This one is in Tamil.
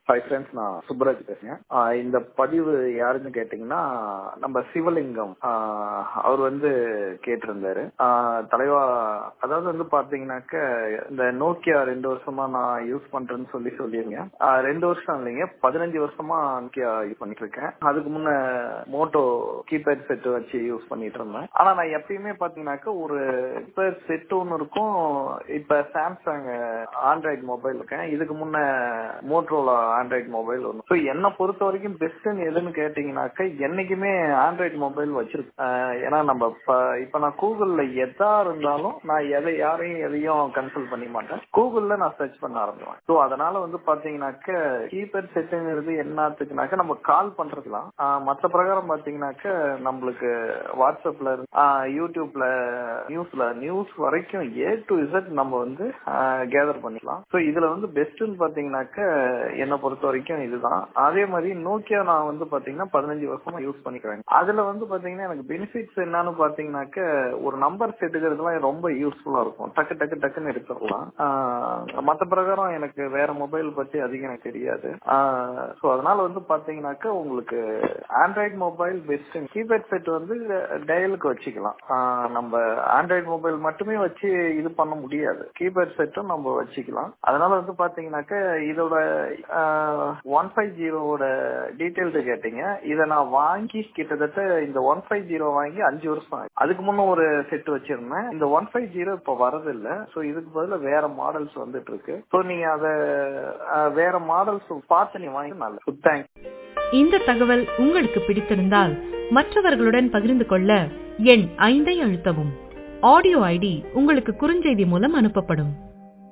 ஹாய் ஃப்ரெண்ட்ஸ் நான் சுப்ராஜ் பேசுறேன் ஆஹ் இந்த பதிவு யாருன்னு கேட்டீங்கன்னா நம்ம சிவலிங்கம் ஆஹ் அவர் வந்து கேட்டிருந்தாரு ஆஹ் தலைவா அதாவது வந்து பாத்தீங்கன்னாக்க இந்த நோக்கியா ரெண்டு வருஷமா நான் யூஸ் பண்றேன்னு சொல்லி சொல்லியிருங்க ஆஹ் ரெண்டு வருஷம் இல்லைங்க பதினஞ்சு வருஷமா நோக்கியா யூஸ் பண்ணிட்டு இருக்கேன் அதுக்கு முன்ன மோட்டோ கீபேட் செட் வச்சு யூஸ் பண்ணிட்டு இருந்தேன் ஆனா நான் எப்பயுமே பாத்தீங்கன்னாக்க ஒரு கீபேட் செட் ஒன்னு இருக்கும் இப்ப சாம்சங் ஆண்ட்ராய்டு மொபைல் இருக்கேன் இதுக்கு முன்ன மோட்ரோலா ஆண்ட்ராய்டு மொபைல் ஒன்று ஸோ என்னை பொறுத்த வரைக்கும் பெஸ்ட்னு எதுன்னு கேட்டீங்கன்னாக்க என்னைக்குமே ஆண்ட்ராய்டு மொபைல் வச்சிருக்கேன் ஆஹ் ஏன்னா நம்ம இப்ப இப்ப நான் கூகுள்ல எதா இருந்தாலும் நான் எதை யாரையும் எதையும் கன்சல்ட் பண்ணி மாட்டேன் கூகுள்ல நான் சர்ச் பண்ண ஆரம்பிவேன் ஸோ அதனால வந்து பாத்தீங்கன்னாக்க கீபேட் செட்டுங்கிறது என்னத்துக்குனாக்க நம்ம கால் பண்றதுலாம் ஆஹ் மற்ற பிரகாரம் பாத்தீங்கன்னாக்க நம்மளுக்கு வாட்ஸ்அப்ல இருந்து ஆஹ் யூடியூப்ல நியூஸ்ல நியூஸ் வரைக்கும் ஏ டு இசட் நம்ம வந்து கேதர் பண்ணிக்கலாம் ஸோ இதுல வந்து பெஸ்ட்னு பாத்தீங்கன்னாக்க என்னை பொறுத்த வரைக்கும் இதுதான் அதே மாதிரி நோக்கியா நான் வந்து பாத்தீங்கன்னா பதினஞ்சு வருஷமா யூஸ் பண்ணிக்கிறேன் அதுல வந்து பாத்தீங்கன்னா எனக்கு பெனிஃபிட்ஸ் என்னன்னு பாத்தீங்கன்னாக்க ஒரு நம்பர் செட்டுக்கிறதுலாம் ரொம்ப யூஸ்ஃபுல்லா இருக்கும் டக்கு டக்கு டக்குன்னு எடுத்துடலாம் ஆஹ் மத்த பிரகாரம் எனக்கு வேற மொபைல் பத்தி அதிகம் எனக்கு தெரியாது ஸோ அதனால வந்து பாத்தீங்கன்னாக்க உங்களுக்கு android mobile best keypad set வந்து டயலுக்கு வச்சுக்கலாம் ஆஹ் நம்ம ஆண்ட்ராய்டு மொபைல் மட்டுமே வச்சு இது பண்ண முடியாது கீபேட் செட்டும் நம்ம வச்சுக்கலாம் அதனால வந்து பாத்தீங்கன்னாக்க இதோட ஒன் ஃபைவ் ஜீரோவோட டீட்டெயில்டு கேட்டீங்க இதை நான் வாங்கி கிட்டத்தட்ட இந்த ஒன் ஃபைவ் ஜீரோ வாங்கி அஞ்சு வருஷம் ஆகுது அதுக்கு முன்ன ஒரு செட் வச்சிருந்தேன் இந்த ஒன் ஃபைவ் ஜீரோ இப்போ வரதில்லை ஸோ இதுக்கு பதிலாக வேற மாடல்ஸ் வந்துட்டு இருக்கு ஸோ நீங்க அதை வேற மாடல்ஸ் பார்த்து நீ வாங்கி நல்லது தேங்க்ஸ் இந்த தகவல் உங்களுக்கு பிடித்திருந்தால் மற்றவர்களுடன் பகிர்ந்து கொள்ள எண் ஐந்தை அழுத்தவும் ஆடியோ ஐடி உங்களுக்கு குறுஞ்செய்தி மூலம் அனுப்பப்படும்